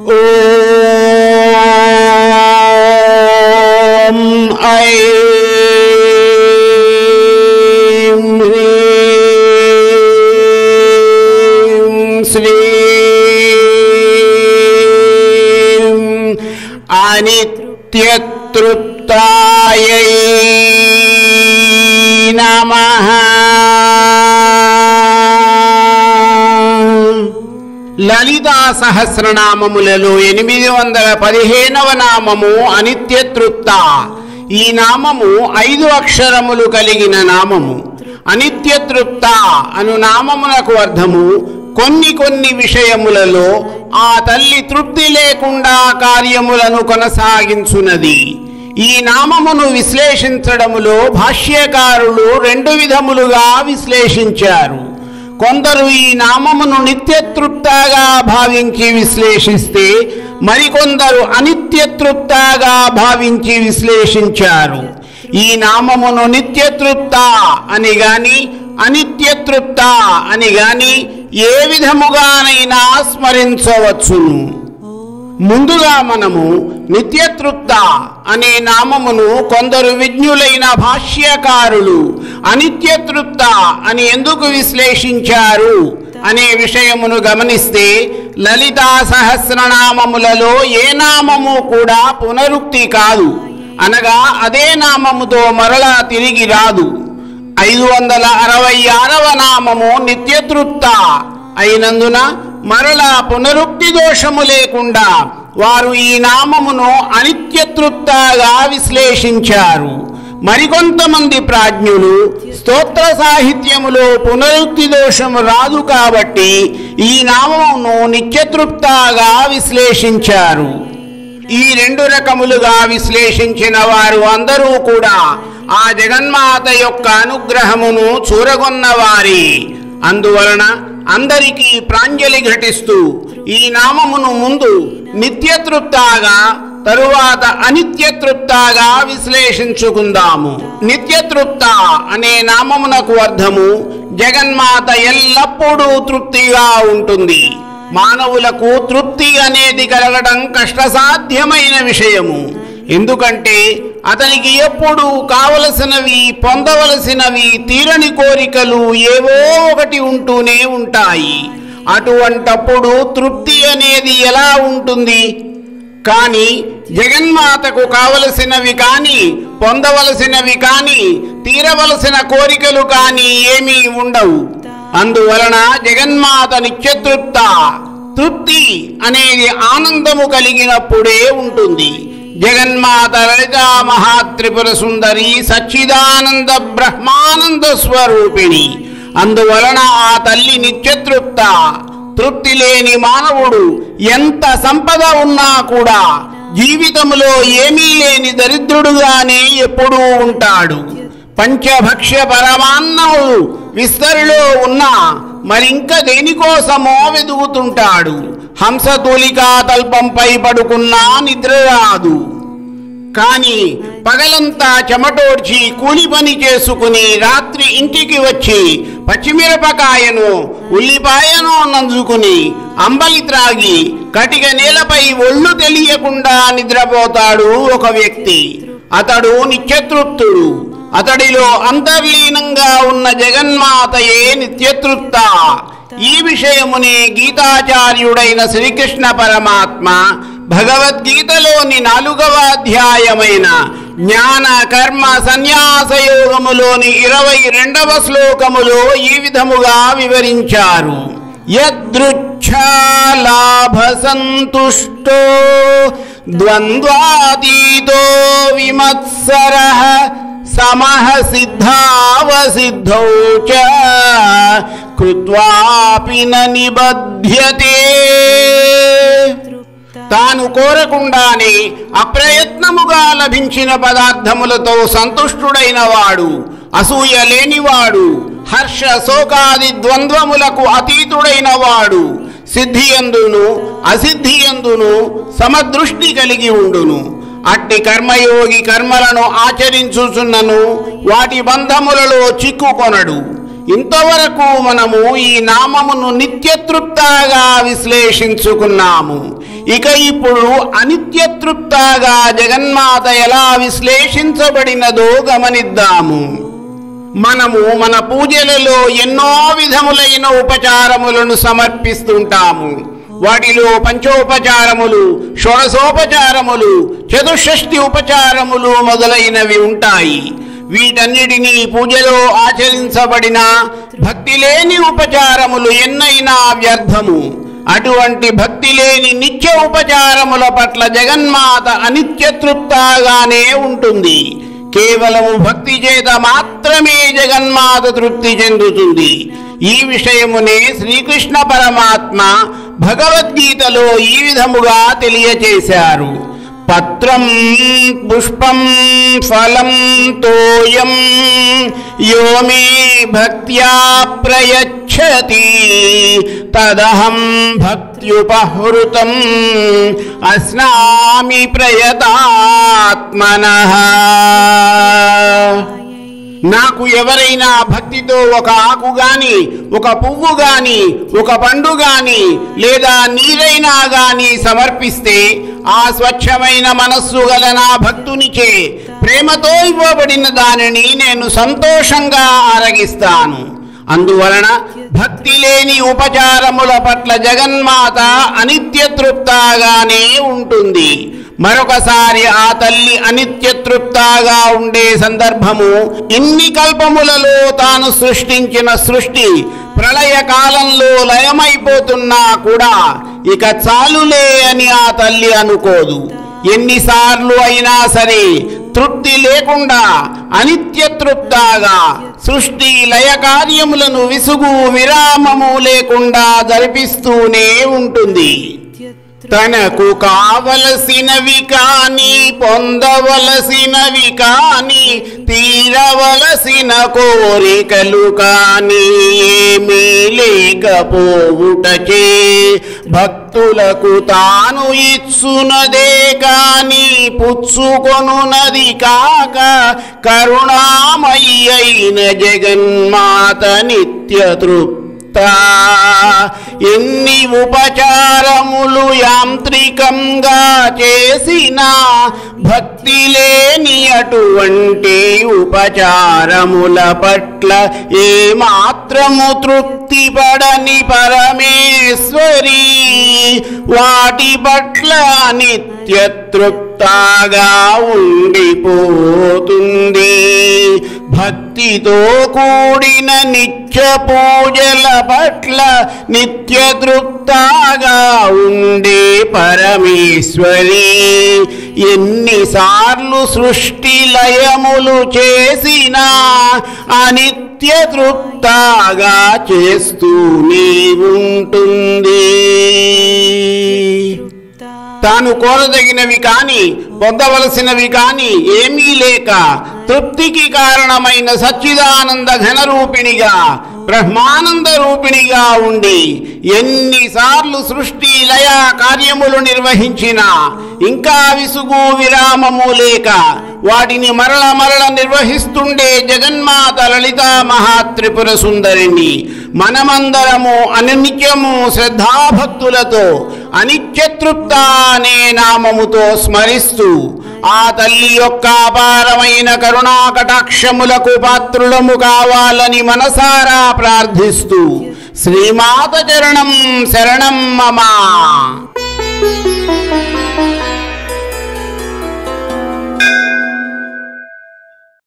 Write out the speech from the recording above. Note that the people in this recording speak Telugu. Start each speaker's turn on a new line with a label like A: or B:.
A: ఓం ఐం హ్రీం శ్రీం అనిత్యతృప్తాయై నమః లలితా సహస్రనామములలో ఎనిమిది వందల పదిహేనవ నామము అనిత్యతృప్త ఈ నామము ఐదు అక్షరములు కలిగిన నామము అనిత్యతృప్త అను నామమునకు అర్థము కొన్ని కొన్ని విషయములలో ఆ తల్లి తృప్తి లేకుండా కార్యములను కొనసాగించున్నది ఈ నామమును విశ్లేషించడములో భాష్యకారులు రెండు విధములుగా విశ్లేషించారు కొందరు ఈ నామమును నిత్యతృప్తగా భావించి విశ్లేషిస్తే మరికొందరు అనిత్యతృప్తగా భావించి విశ్లేషించారు ఈ నామమును నిత్యతృప్త అని గాని అనిత్యతృప్త అని గాని ఏ విధముగానైనా స్మరించవచ్చును ముందుగా మనము నిత్యతృప్త అనే నామమును కొందరు విజ్ఞులైన భాష్యకారులు అనిత్యతృప్త అని ఎందుకు విశ్లేషించారు అనే విషయమును గమనిస్తే లలితా సహస్రనామములలో ఏ నామము కూడా పునరుక్తి కాదు అనగా అదే నామముతో మరలా తిరిగి రాదు ఐదు వందల అరవై ఆరవ నామము నిత్యతృప్త అయినందున మరలా పునరుక్తి దోషము లేకుండా వారు ఈ నామమును అనిత్యతృప్తగా విశ్లేషించారు మరికొంతమంది ప్రాజ్ఞులు స్తోత్ర సాహిత్యములో పునరుక్తి దోషము రాదు కాబట్టి ఈ నామమును నిత్యతృప్తగా విశ్లేషించారు ఈ రెండు రకములుగా విశ్లేషించిన వారు అందరూ కూడా ఆ జగన్మాత యొక్క అనుగ్రహమును చూరగొన్న వారి అందువలన అందరికీ ప్రాంజలి ఘటిస్తూ ఈ నామమును ముందు నిత్యతృప్తాగా తరువాత అనిత్యతృప్తాగా విశ్లేషించుకుందాము నిత్యతృప్త అనే నామమునకు అర్థము జగన్మాత ఎల్లప్పుడూ తృప్తిగా ఉంటుంది మానవులకు తృప్తి అనేది కలగడం కష్టసాధ్యమైన విషయము ఎందుకంటే అతనికి ఎప్పుడు కావలసినవి పొందవలసినవి తీరని కోరికలు ఏవో ఒకటి ఉంటూనే ఉంటాయి అటువంటప్పుడు తృప్తి అనేది ఎలా ఉంటుంది కానీ జగన్మాతకు కావలసినవి కానీ పొందవలసినవి కానీ తీరవలసిన కోరికలు కానీ ఏమీ ఉండవు అందువలన జగన్మాత నిత్యతృప్త తృప్తి అనేది ఆనందము కలిగినప్పుడే ఉంటుంది జగన్మాత లలితా మహాత్రిపుర సుందరి సచ్చిదానంద బ్రహ్మానంద స్వరూపిణి అందువలన ఆ తల్లి నిత్యతృప్త తృప్తి లేని మానవుడు ఎంత సంపద ఉన్నా కూడా జీవితంలో ఏమీ లేని దరిద్రుడుగానే ఎప్పుడూ ఉంటాడు పంచభక్ష్య పరమాన్నములు విస్తరిలో ఉన్నా మరింక దేనికోసమో వెదుగుతుంటాడు హంసతూలికా తల్పంపై పడుకున్నా నిద్ర రాదు కానీ పగలంతా చెమటోడ్చి కూలి పని చేసుకుని రాత్రి ఇంటికి వచ్చి పచ్చిమిరపకాయను ఉల్లిపాయను నంజుకుని అంబలి త్రాగి కటిక నేలపై ఒళ్ళు తెలియకుండా నిద్రపోతాడు ఒక వ్యక్తి అతడు నిత్యతృప్తుడు అతడిలో అంతర్లీనంగా ఉన్న జగన్మాతయే నిత్యతృప్త ఈ విషయముని గీతాచార్యుడైన శ్రీకృష్ణ పరమాత్మ భగవద్గీతలోని నాలుగవ అధ్యాయమైన జ్ఞాన కర్మ సన్యాస యోగములోని ఇరవై రెండవ శ్లోకములో ఈ విధముగా వివరించారు యదృచ్ఛాలాభ సంతుష్టో ద్వంద్వాతీతో విమత్సర సమః సిద్ధావసిద్ధౌ చ కృత్వాపి న నిబధ్యతే తాను కోరకుండానే అప్రయత్నముగా లభించిన పదార్థములతో సంతుష్టుడైన వాడు అసూయ లేనివాడు హర్ష శోకాది ద్వంద్వములకు అతీతుడైన వాడు సిద్ధియందును అసిద్ధియందును సమదృష్టి కలిగి ఉండును అట్టి కర్మయోగి కర్మలను ఆచరించుచున్నను వాటి బంధములలో చిక్కుకొనడు ఇంతవరకు మనము ఈ నామమును నిత్యతృప్తాగా విశ్లేషించుకున్నాము ఇక ఇప్పుడు అనిత్యతృప్తాగా జగన్మాత ఎలా విశ్లేషించబడినదో గమనిద్దాము మనము మన పూజలలో ఎన్నో విధములైన ఉపచారములను సమర్పిస్తుంటాము వాటిలో పంచోపచారములు షోడశోపచారములు చతుషష్ఠి ఉపచారములు మొదలైనవి ఉంటాయి వీటన్నిటినీ పూజలో ఆచరించబడిన భక్తి లేని ఉపచారములు ఎన్నైనా వ్యర్థము అటువంటి భక్తి లేని నిత్య ఉపచారముల పట్ల జగన్మాత అనిత్యతృప్తాగానే ఉంటుంది కేవలము భక్తి చేత మాత్రమే జగన్మాత తృప్తి చెందుతుంది ఈ విషయమునే శ్రీకృష్ణ పరమాత్మ భగవద్గీతలో ఈ విధముగా తెలియచేశారు పత్రం పుష్పం ఫలం తోయం యో మే భక్త్యా ప్రయచ్చతి తదహం భక్త్యుపహృతం అస్నామి ప్రయతాత్మనః నాకు ఎవరైనా భక్తితో ఒక ఆకు గాని ఒక పువ్వు గాని ఒక పండు గాని లేదా నీరైనా గాని సమర్పిస్తే ఆ స్వచ్ఛమైన మనస్సు గల నా భక్తునిచే ప్రేమతో ఇవ్వబడిన దానిని నేను సంతోషంగా ఆరగిస్తాను అందువలన భక్తి లేని ఉపచారముల పట్ల జగన్మాత అనిత్యతృప్తాగానే ఉంటుంది మరొకసారి ఆ తల్లి అనిత్యతృప్తాగా ఉండే సందర్భము ఇన్ని కల్పములలో తాను సృష్టించిన సృష్టి ప్రళయ కాలంలో లయమైపోతున్నా కూడా ఇక చాలులే అని ఆ తల్లి అనుకోదు ఎన్నిసార్లు అయినా సరే తృప్తి లేకుండా అనిత్యతృప్తాగా సృష్టి లయ కార్యములను విసుగు విరామము లేకుండా జరిపిస్తూనే ఉంటుంది తనకు కావలసినవి కాని పొందవలసినవి కాని తీరవలసిన కోరికలు కాని ఏమీ లేకపోవుటచే భక్తులకు తాను ఇచ్చునదే కాని పుచ్చుకొనునది కాక కరుణామయ్యి అయిన జగన్మాత నిత్య తృప్తి ఎన్ని ఉపచారములు యాంత్రికంగా చేసిన భక్తి లేని అటువంటి ఉపచారముల పట్ల ఏ మాత్రము తృప్తి పడని పరమేశ్వరి వాటి పట్ల నిత్యతృప్తాగా ఉండిపోతుంది భక్తితో కూడిన నిత్య పూజల పట్ల నిత్యతృప్తాగా ఉండే పరమేశ్వరి ఎన్నిసార్లు సృష్టి లయములు చేసినా అనిత్యతృప్తాగా చేస్తూనే ఉంటుంది తాను కోరదగినవి కాని పొందవలసినవి కాని ఏమీ లేక తృప్తికి కారణమైన సచ్చిదానంద ఘనరూపిణిగా బ్రహ్మానంద రూపిణిగా ఉండి ఎన్నిసార్లు సృష్టి లయ కార్యములు నిర్వహించినా ఇంకా విసుగు విరామము లేక వాటిని మరల మరల నిర్వహిస్తుండే జగన్మాత లలిత మహాత్రిపుర సుందరిని మనమందరము అనిత్యము శ్రద్ధాభక్తులతో అనిత్యతృప్త అనే నామముతో స్మరిస్తూ ఆ తల్లి యొక్క అపారమైన కరుణా కటాక్షములకు పాత్రులము కావాలని మనసారా ప్రార్థిస్తూ శ్రీమాత చరణం శరణం మమ